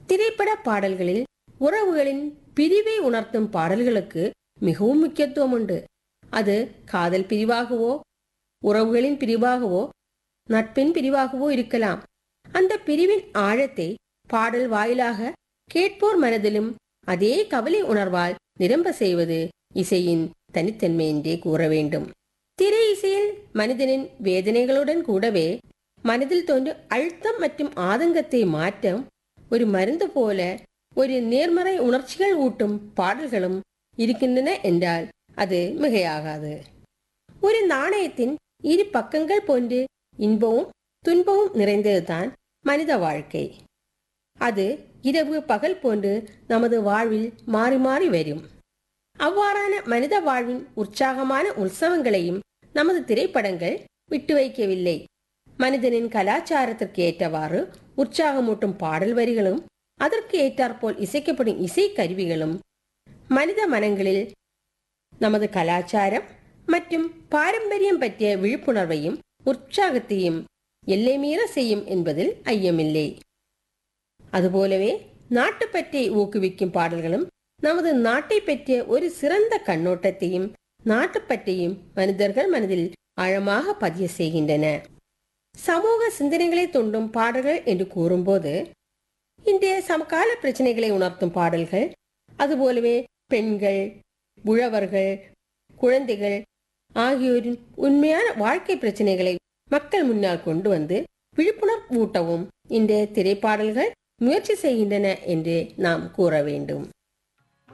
திரைப்பட பாடல்களில் உறவுகளின் பிரிவை உணர்த்தும் பாடல்களுக்கு மிகவும் முக்கியத்துவம் உண்டு அது காதல் பிரிவாகவோ உறவுகளின் பிரிவாகவோ நட்பின் பிரிவாகவோ இருக்கலாம் அந்த பிரிவின் ஆழத்தை பாடல் வாயிலாக கேட்போர் மனதிலும் அதே கவலை உணர்வால் நிரம்ப செய்வது இசையின் தனித்தன்மை என்றே கூற வேண்டும் திரை இசையில் மனிதனின் வேதனைகளுடன் கூடவே மனதில் தோன்றும் அழுத்தம் மற்றும் ஆதங்கத்தை மாற்றம் ஒரு மருந்து போல ஒரு நேர்மறை உணர்ச்சிகள் ஊட்டும் பாடல்களும் இருக்கின்றன என்றால் அது மிகையாகாது ஒரு நாணயத்தின் இரு பக்கங்கள் போன்று இன்பமும் துன்பமும் நிறைந்ததுதான் மனித வாழ்க்கை அது இரவு பகல் போன்று நமது வாழ்வில் மாறி மாறி வரும் அவ்வாறான மனித வாழ்வின் உற்சாகமான உற்சவங்களையும் நமது திரைப்படங்கள் விட்டு வைக்கவில்லை மனிதனின் கலாச்சாரத்திற்கு ஏற்றவாறு உற்சாகமூட்டும் பாடல் வரிகளும் அதற்கு ஏற்றாற்போல் இசைக்கப்படும் இசை கருவிகளும் மனித மனங்களில் நமது கலாச்சாரம் மற்றும் பாரம்பரியம் பற்றிய விழிப்புணர்வையும் உற்சாகத்தையும் எல்லை மீற செய்யும் என்பதில் ஐயமில்லை அதுபோலவே நாட்டுப்பற்றை ஊக்குவிக்கும் பாடல்களும் நமது நாட்டை பற்றிய ஒரு சிறந்த கண்ணோட்டத்தையும் நாட்டுப்பற்றையும் மனிதர்கள் மனதில் ஆழமாக பதிய செய்கின்றன சமூக சிந்தனைகளை தூண்டும் பாடல்கள் என்று கூறும்போது இன்றைய சமகால பிரச்சனைகளை உணர்த்தும் பாடல்கள் அதுபோலவே பெண்கள் உழவர்கள் குழந்தைகள் ஆகியோரின் உண்மையான வாழ்க்கை பிரச்சனைகளை மக்கள் முன்னால் கொண்டு வந்து விழிப்புணர்வு ஊட்டவும் இன்றைய திரைப்பாடல்கள் முயற்சி செய்கின்றன என்று நாம் கூற வேண்டும்